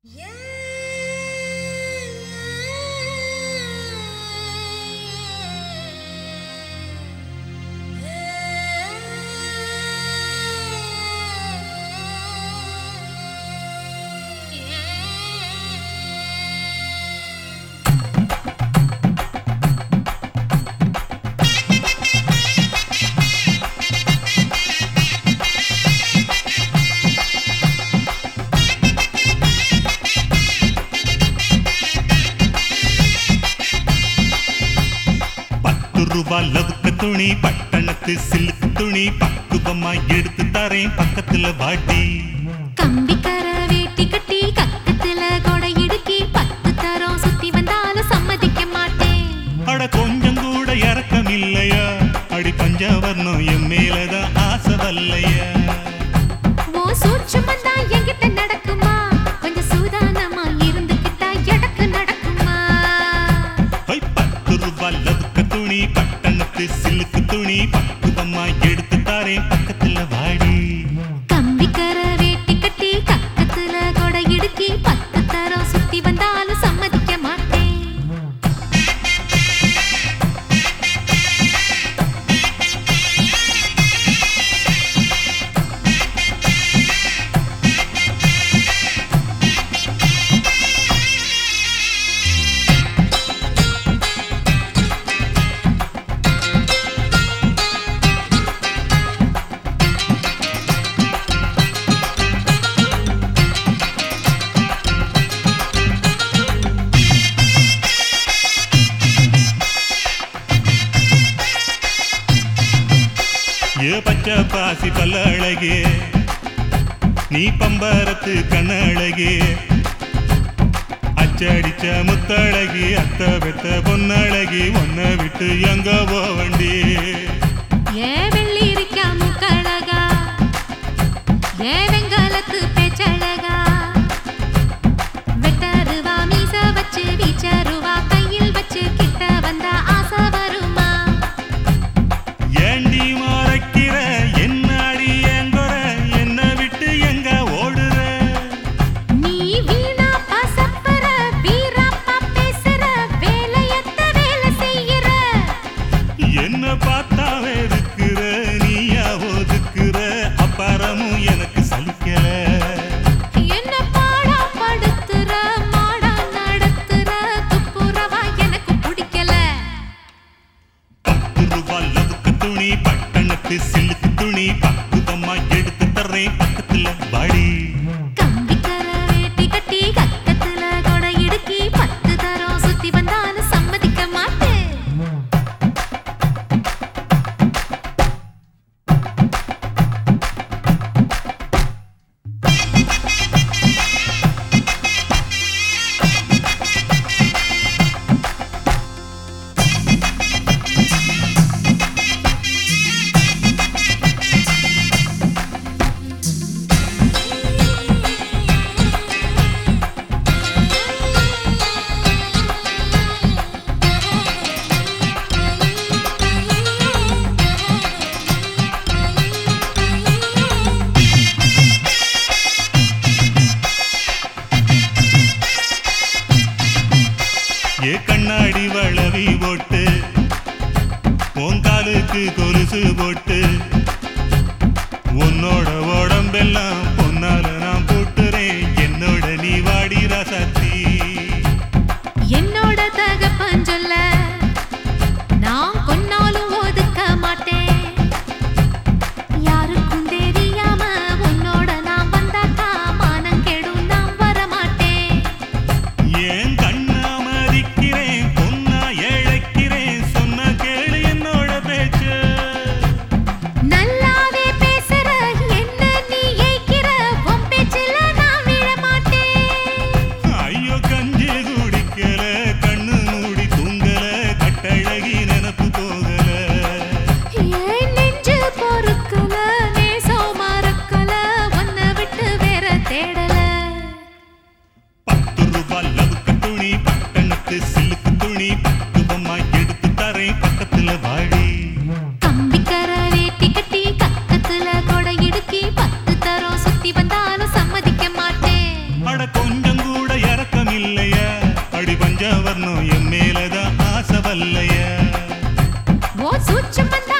ரூபா லவுக்கு துணி பட்டணத்து சில்லுக்கு துணி பக்குவமா எடுத்து தரேன் பக்கத்துல வாட்டி கம்பிக்கர வேட்டி கட்டி கக்கத்துல கொடை இடுக்கி பத்து தரம் சுத்தி வந்தாலும் சம்மதிக்க மாட்டேன் அட கொஞ்சம் கூட இறக்கம் இல்லையா அடி பஞ்சவர்ணம் என் மேலதான் ஆசை வல்லையா ஓ சூட்சுமம் தான் என்கிட்ட நடக்குமா கொஞ்சம் சூதானமா இருந்துக்கிட்டா எடக்கு நடக்குமா ஹொய், பத்து ரூபா லவுக்கு துணி பட்டணத்து சில்லுக்கு துணி பக்குவமா எடுத்து தரேன் பக்கத்துல வாடி கம்பிக்கர வேட்டி கட்டி கக்கத்துல கொடை இடுக்கி பத்து தரம் சுத்தி வந்தாலும் சம்மதிக்க மாட்டேன் ஏ பச்சை பாசி பல்ல அழகே நீ பம்பரத்து கண்ணழகே அச்சடிச்ச முத்தழகி அத்த பெத்த பொன்னழகி ஒன்ன விட்டு எங்க போவண்டி ஏ வெள்ளீரிக்கா முக்கழகா ஏ வெங்காலத்து பேச்சழகா வெட்டருவா மீச வச்சு வீச்சருவா கையில் வச்சு கிட்ட வந்தா ஆசை வருமா ஏண்டி மறைக்கிற என்னாடி எங்குற என்ன விட்டு எங்க ஓடுற நீ வீணா பசப்பற வீராப்பா பேசுற வேலையத்த வேலை செய்யற என்ன பார்த்தா வெறுக்கிற நீயா ஒதுக்குற அப்பாரமும் எனக்கு சலிக்கல என்ன பாடா படுத்துற மாடா நடத்துற துப்புரவா எனக்கு பிடிக்கல பத்து ரூபா லவுக்கு துணி பட்டணத்து சில்லுக்கு துணி பக்குவமா எடுத்து தர்றேன் பக்கத்துல வாடி கம்பிக்கர வேட்டி கட்டி கக்கத்துல கொடை இடுக்கி பத்து தரம் சுத்தி வந்தாலும் சம்மதிக்க மாட்டேன் ஏ கண்ணாடி வளவி போட்டு உன் காலுக்கு கொலுசு போட்டு உன்னோட உடம்பெல்லாம் பொன்னால நான் போட்டுறேன் என்னோட நீ வாடி ரசத்தி என்னோட தகப்பன் சொல்ல நான் கொன்னாலும் ஒதுக்க மாட்டேன் யாருக்கும் தெரியாம உன்னோட நான் வந்தாக்கா மானம் கெடும் நான் வர மாட்டேன் ஏன் கண்ணா மதிக்கிறேன் பொன்னா இழைக்கிறேன் சொன்ன கேளு என்னோட பேச்சு நல்லாவே பேசுற என்ன நீ ஏய்க்கிற உன் பேச்சுல நான் விழ மாட்டேன் பஞ்சவர்ணம் என் மேலதான் ஆசை வல்லையா ஓ சூச்சம் வந்தா